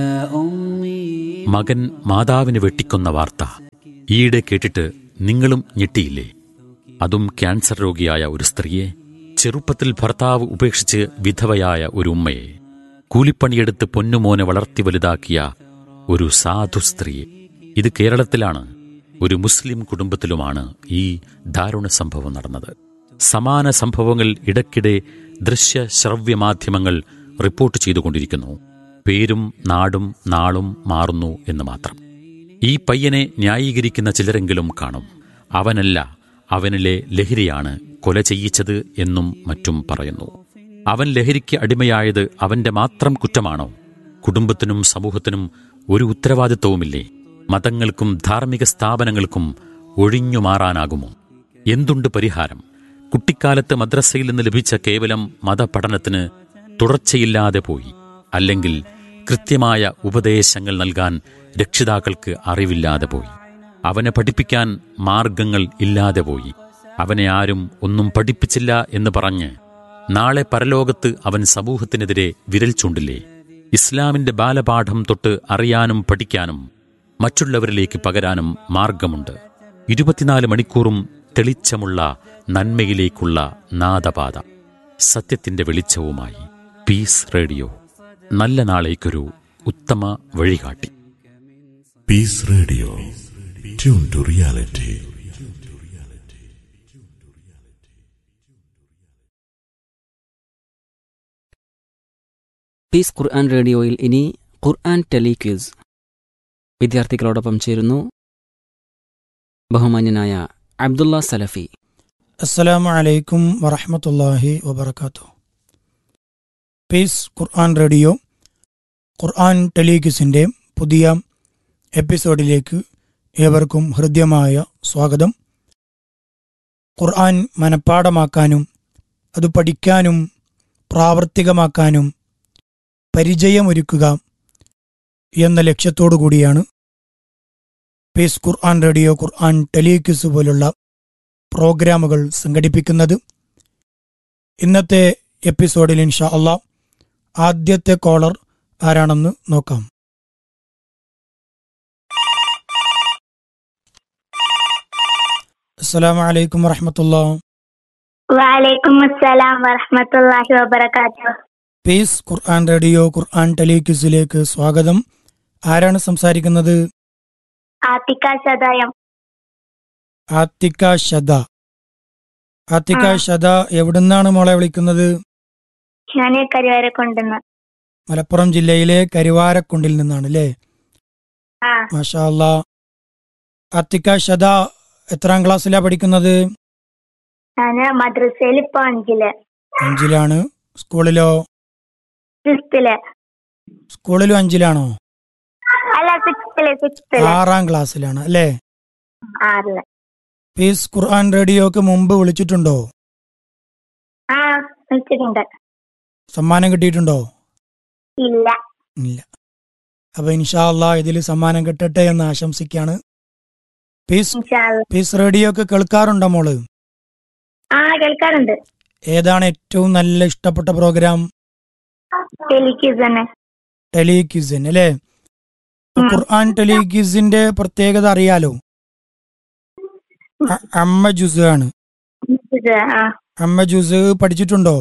മകൻ മാതാവിനെ വെട്ടിക്കൊന്ന വാർത്ത ഈയിടെ കേട്ടിട്ട് നിങ്ങളും ഞെട്ടിയില്ലേ അതും ക്യാൻസർ രോഗിയായ ഒരു സ്ത്രീയെ ചെറുപ്പത്തിൽ ഭർത്താവ് ഉപേക്ഷിച്ച് വിധവയായ ഒരു ഉമ്മയെ കൂലിപ്പണിയെടുത്ത് പൊന്നുമോനെ വളർത്തി വലുതാക്കിയ ഒരു സാധു സ്ത്രീയെ ഇത് കേരളത്തിലാണ് ഒരു മുസ്ലിം കുടുംബത്തിലുമാണ് ഈ ദാരുണ സംഭവം നടന്നത് സമാന സംഭവങ്ങൾ ഇടയ്ക്കിടെ ദൃശ്യ ശ്രവ്യ മാധ്യമങ്ങൾ റിപ്പോർട്ട് ചെയ്തുകൊണ്ടിരിക്കുന്നു പേരും നാടും നാളും മാറുന്നു എന്ന് മാത്രം ഈ പയ്യനെ ന്യായീകരിക്കുന്ന ചിലരെങ്കിലും കാണും അവനല്ല അവനിലെ ലഹരിയാണ് കൊല ചെയ്യിച്ചത് എന്നും മറ്റും പറയുന്നു അവൻ ലഹരിക്ക് അടിമയായത് അവന്റെ മാത്രം കുറ്റമാണോ കുടുംബത്തിനും സമൂഹത്തിനും ഒരു ഉത്തരവാദിത്വവുമില്ലേ മതങ്ങൾക്കും ധാർമ്മിക സ്ഥാപനങ്ങൾക്കും ഒഴിഞ്ഞു മാറാനാകുമോ എന്തുണ്ട് പരിഹാരം കുട്ടിക്കാലത്ത് മദ്രസയിൽ നിന്ന് ലഭിച്ച കേവലം മതപഠനത്തിന് തുടർച്ചയില്ലാതെ പോയി അല്ലെങ്കിൽ കൃത്യമായ ഉപദേശങ്ങൾ നൽകാൻ രക്ഷിതാക്കൾക്ക് അറിവില്ലാതെ പോയി അവനെ പഠിപ്പിക്കാൻ മാർഗങ്ങൾ ഇല്ലാതെ പോയി അവനെ ആരും ഒന്നും പഠിപ്പിച്ചില്ല എന്ന് പറഞ്ഞ് നാളെ പരലോകത്ത് അവൻ സമൂഹത്തിനെതിരെ വിരൽ ചൂണ്ടില്ലേ ഇസ്ലാമിന്റെ ബാലപാഠം തൊട്ട് അറിയാനും പഠിക്കാനും മറ്റുള്ളവരിലേക്ക് പകരാനും മാർഗമുണ്ട് ഇരുപത്തിനാല് മണിക്കൂറും തെളിച്ചമുള്ള നന്മയിലേക്കുള്ള നാദപാത സത്യത്തിന്റെ വെളിച്ചവുമായി പീസ് റേഡിയോ നല്ല നാളേക്കൊരു ഉത്തമ വഴികാട്ടി peace radio tune to reality peace Quran റേഡിയോയിൽ ഇനി ഖുർആൻ ടെലിക്യൂസ് വിദ്യാർത്ഥികളോടൊപ്പം ചേരുന്നു ബഹുമാന്യനായ അബ്ദുള്ള സലഫി അസ്സലാമു അലൈക്കും വറഹമത്തല്ലാഹി വബർക്കാത്തു പീസ് ഖുർആൻ റേഡിയോ ഖുർആൻ ടെലിക്യൂസിൻ്റെ പുതിയ എപ്പിസോഡിലേക്ക് ഏവർക്കും ഹൃദ്യമായ സ്വാഗതം ഖുർആൻ മനഃപ്പാടമാക്കാനും അത് പഠിക്കാനും പ്രാവർത്തികമാക്കാനും പരിചയമൊരുക്കുക എന്ന ലക്ഷ്യത്തോടു കൂടിയാണ് പീസ് ഖുർആൻ റേഡിയോ ഖുർആൻ ടെലിക്യൂസ് പോലുള്ള പ്രോഗ്രാമുകൾ സംഘടിപ്പിക്കുന്നത് ഇന്നത്തെ എപ്പിസോഡിൽ ഇൻഷാ അള്ളാ ആദ്യത്തെ കോളർ ആരാണെന്ന് നോക്കാം അസ്സലാമു അലൈക്കും വറഹമത്തുള്ള വലൈക്കും അസ്സലാം വറഹമത്തല്ലാഹി വബർക്കാത്തു പീസ് ഖുർആൻ റേഡിയോ ഖുർആൻ ടെലിക്യൂസിലേക്ക് സ്വാഗതം ആരാണ് സംസാരിക്കുന്നത് ആത്തിക സദായം ആത്തിക ഷദ ആത്തിക ആ. ഷദ എവിടുന്നാണ് മോളെ വിളിക്കുന്നത് ഞാൻ കരിവരെ കൊണ്ടുവന്ന് മലപ്പുറം ജില്ലയിലെ കരുവാരക്കുണ്ടിൽ നിന്നാണ് അല്ലേ ആ മാഷാ അല്ലാ ആത്തിക ഷദ എത്രാം ക്ലാസ്സിലാ പഠിക്കുന്നത് ഞാന് മദ്രസയിൽ ഇപ്പൊ അഞ്ചില് അഞ്ചിലാണ് സ്കൂളിലോ സിക്സ്ത്തില് സ്കൂളിലും അഞ്ചിലാണോ അല്ല സിക്സ്ത്തില് സിക്സ്ത്തില് ആറാം ക്ലാസ്സിലാണ് അല്ലേ ആറില് പീസ് ഖുർആൻ റേഡിയോക്ക് മുമ്പ് വിളിച്ചിട്ടുണ്ടോ ആ വെച്ചിട്ടുണ്ട് സമ്മാനം കിട്ടിയിട്ടുണ്ടോ ഇല്ല ഇല്ല അപ്പൊ ഇൻഷാ അല്ലാ ഇതിൽ സമ്മാനം കിട്ടട്ടെ എന്ന് ആശംസിക്കാണ് പീസ് ഇൻഷാ അല്ലാ. പീസ് റേഡിയോ ഒക്കെ കേൾക്കാറുണ്ടോ മോള് ആ കേൾക്കാറുണ്ട് ഏതാണ് ഏറ്റവും നല്ല ഇഷ്ടപ്പെട്ട പ്രോഗ്രാം ടെലിക്യൂസ് തന്നെ ടെലിക്യൂസിൻ അല്ലേ ഉം. ഖുർആൻ ടെലിക്യൂസിന്റെ പ്രത്യേകത അറിയാലോ അ- അമ്മ ജുസ് ആണ് ഇത് ആ അമ്മ ജുസ് പഠിച്ചിട്ടുണ്ടോ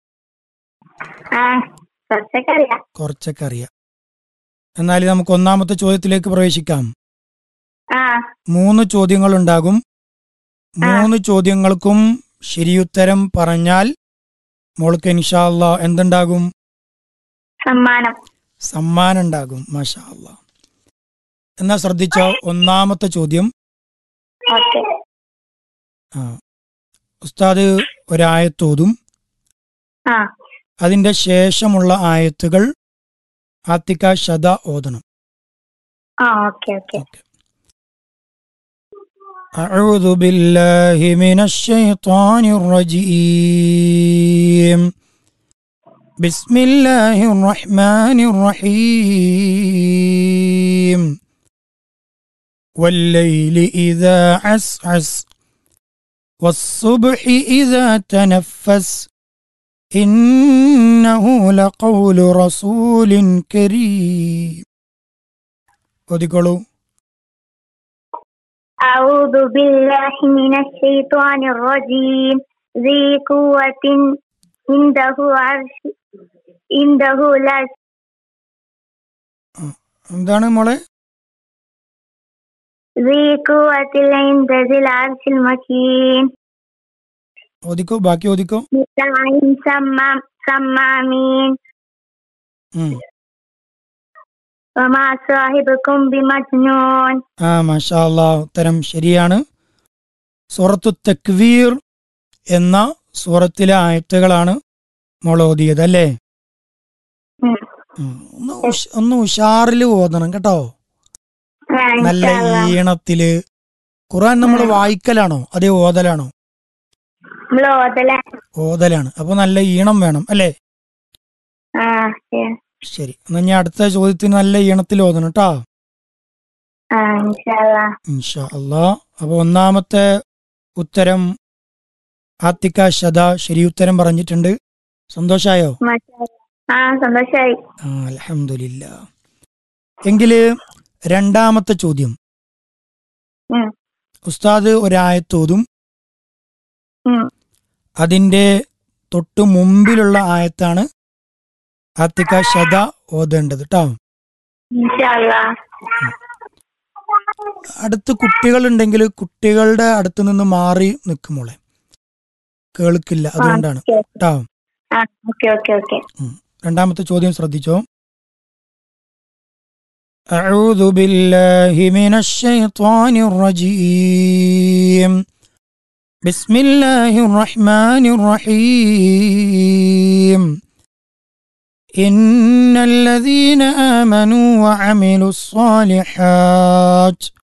ആ കുറച്ചൊക്കെ അറിയാം കുറച്ചൊക്കെ അറിയാം എന്നാൽ നമുക്ക് ഒന്നാമത്തെ ചോദ്യത്തിലേക്ക് പ്രവേശിക്കാം ആ മൂന്ന് ചോദ്യങ്ങൾ ഉണ്ടാകും മൂന്ന് ചോദ്യങ്ങൾക്കും ശരിയുത്തരം പറഞ്ഞാൽ മോൾക്ക് ഇൻഷാല്ല എന്തുണ്ടാകും സമ്മാനം സമ്മാനം ഉണ്ടാകും മാഷാ അല്ലാ എന്നാ ശ്രദ്ധിച്ചോ ഒന്നാമത്തെ ചോദ്യം ഓക്കെ ആ ഉസ്താദ് ഒരായത്തോതും ആ അതിന്റെ ശേഷമുള്ള ആയത്തുകൾ ആത്തിക ശത ഓതണം ആ ഓക്കെ ഓക്കെ أعوذ بالله من الشيطان الرجيم بسم الله الرحمن الرحيم والليل إذا عسعس والصبح إذا تنفس إنه لقول رسول كريم ഓതിക്കോളൂ أعوذ بالله من الشيطان الرجيم ذي قوة عنده عرش عنده لا എന്താണ് മോളെ ذي قوة عند ذي العرش المكين ഓതിക്കോ ബാക്കി ഓതിക്കോ مطاع سمام سمامين ഉം. وما صاحبكم بمجنون ആ മാഷാ അല്ലാ ഉത്തരം ശരിയാണ് സൂറത്തു തക്വീർ എന്ന സൂറത്തിലെ ആയത്തുകളാണ് മോൾ ഓതിയത് അല്ലേ ഉം. ഉം. ഒന്ന് ഉഷ്- ഒന്ന് ഉഷാറിൽ ഓതണം കേട്ടോ ആ, നല്ല ഇൻഷാ അല്ലാ. ഈണത്തില് ഖുറാൻ നമ്മൾ വായിക്കലാണോ അതേ ഓതലാണോ നമ്മള് ഓതല ഓതലാണ് അപ്പൊ നല്ല ഈണം വേണം അല്ലേ ആ ശരി. ശരി എന്നാ ഞാൻ അടുത്ത ചോദ്യത്തിന് നല്ല ഈണത്തിൽ ഓതണം കേട്ടോ ആ ഇൻഷാ അല്ലാ. ഇൻഷാ അല്ലാ അപ്പൊ ഒന്നാമത്തെ ഉത്തരം ആത്തിക്ക ഷദ ശരി ഉത്തരം പറഞ്ഞിട്ടുണ്ട് സന്തോഷായോ മാഷാ അല്ലാ. ആ സന്തോഷായി ആ അലഹമില്ല എങ്കില് രണ്ടാമത്തെ ചോദ്യം ഉം. ഉസ്താദ് ഒരായത്തോതും ഉം. അതിന്റെ തൊട്ടു മുമ്പിലുള്ള ആയത്താണ് ആത്തിക്ക ഷദ ഓതേണ്ടത് കേട്ടോ ഇൻഷാ അല്ലാ. അടുത്ത് കുട്ടികളുണ്ടെങ്കിൽ കുട്ടികളുടെ അടുത്ത് നിന്ന് മാറി നിൽക്കും മോളെ കേൾക്കില്ല അതുകൊണ്ടാണ് ഓക്കേ. കേട്ടോ ആ ഓക്കെ ഓക്കെ ഓക്കെ രണ്ടാമത്തെ ചോദ്യം ശ്രദ്ധിച്ചോ أعوذ بالله من الشيطان الرجيم بسم الله الرحمن الرحيم إن الذين آمنوا وعملوا الصالحات